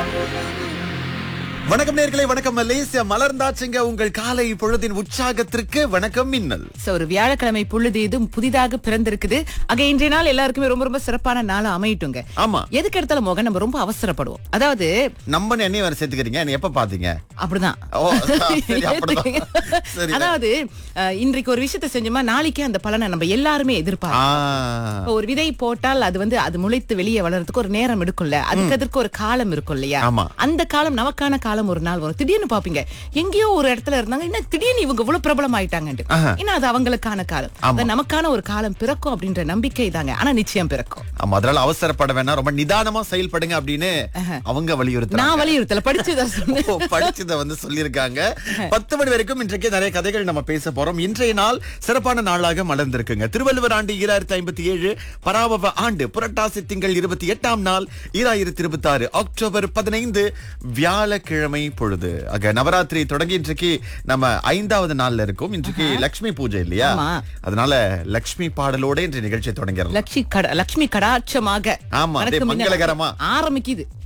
வணக்கம் நேர்களே வணக்கம் மலேசியா மலர்ந்தாச்சுங்க உங்கள் காலை பொழுதின் உற்சாகத்திற்கு வணக்கம் மின்னல் So, ஒரு வியாழக்கிழமை பொழுது இது புதிதாக பிறந்திருக்குது ஆக இன்றைய நாள் எல்லாருக்குமே ரொம்ப ரொம்ப சிறப்பான நாளா அமையட்டுங்க ஆமா எதுக்கு எடுத்தாலும் மோகன் நம்ம ரொம்ப அவசரப்படுவோம் அதாவது நம்ம என்னைய வேற சேர்த்துக்கிறீங்க என்ன எப்ப பாத்தீங்க அப்படிதான் ஓ, சரி, அப்படிதான். சரி. அதாவது அஹ், இன்றைக்கு ஒரு விஷயத்தை செஞ்சோமா நாளைக்கே அந்த பலனை நம்ம எல்லாருமே எதிர்பார்ப்போம் ஆ, இப்ப ஒரு விதை போட்டால் அது வந்து அது முளைத்து வெளியே வளர்றதுக்கு ஒரு நேரம் எடுக்கும்ல அதுக்கு அதற்கு ஒரு காலம் இருக்கும் இல்லையா ஆமா. அந்த காலம் நமக்கான காலம் ஒரு நாள் வரும் திடீர்னு பாப்பீங்க எங்கேயோ ஒரு இடத்துல இருந்தாங்க என்ன திடீர்னு இவங்க இவ்வளவு பிரபலம் ஆயிட்டாங்கன்ட்டு ஆஹா. ஏன்னா அது அவங்களுக்கான காலம் அது நமக்கான ஒரு காலம் பிறக்கும் அப்படின்ற நம்பிக்கை தாங்க ஆனா நிச்சயம் பிறக்கும் ஆமா அதனால அவசரப்பட வேணாம் ரொம்ப நிதானமா செயல்படுங்க அப்படின்னு அவங்க வலியுறுத்த நான் வலியுறுத்தல படிச்சுதான் சொன்னேன் படிச்சத வந்து சொல்லியிருக்காங்க பத்து மணி வரைக்கும் இன்றைக்கு நிறைய கதைகள் நம்ம பேச போறோம் இன்றைய நாள் சிறப்பான நாளாக மலர்ந்திருக்குங்க திருவள்ளுவர் ஆண்டு ஈராயிரத்தி ஐம்பத்தி ஏழு பராபவ ஆண்டு புரட்டாசி திங்கள் இருபத்தி எட்டாம் நாள் ஈராயிரத்தி இருபத்தி ஆறு அக்டோபர் பதினைந்து வியாழக்கிழமை பொழுது ஆக நவராத்திரி தொடங்கி இன்றைக்கு நம்ம ஐந்தாவது நாள்ல இருக்கோம் இன்றைக்கு லட்சுமி பூஜை இல்லையா ஆமா. அதனால லட்சுமி பாடலோட இன்றைய நிகழ்ச்சியை தொடங்கிடலாம் லட்சுமி கட லட்சுமி கடாட்சமாக ஆமா, அப்படியே வணக்கம் மின்னல். மங்களகரமா. ஆரம்பிக்குது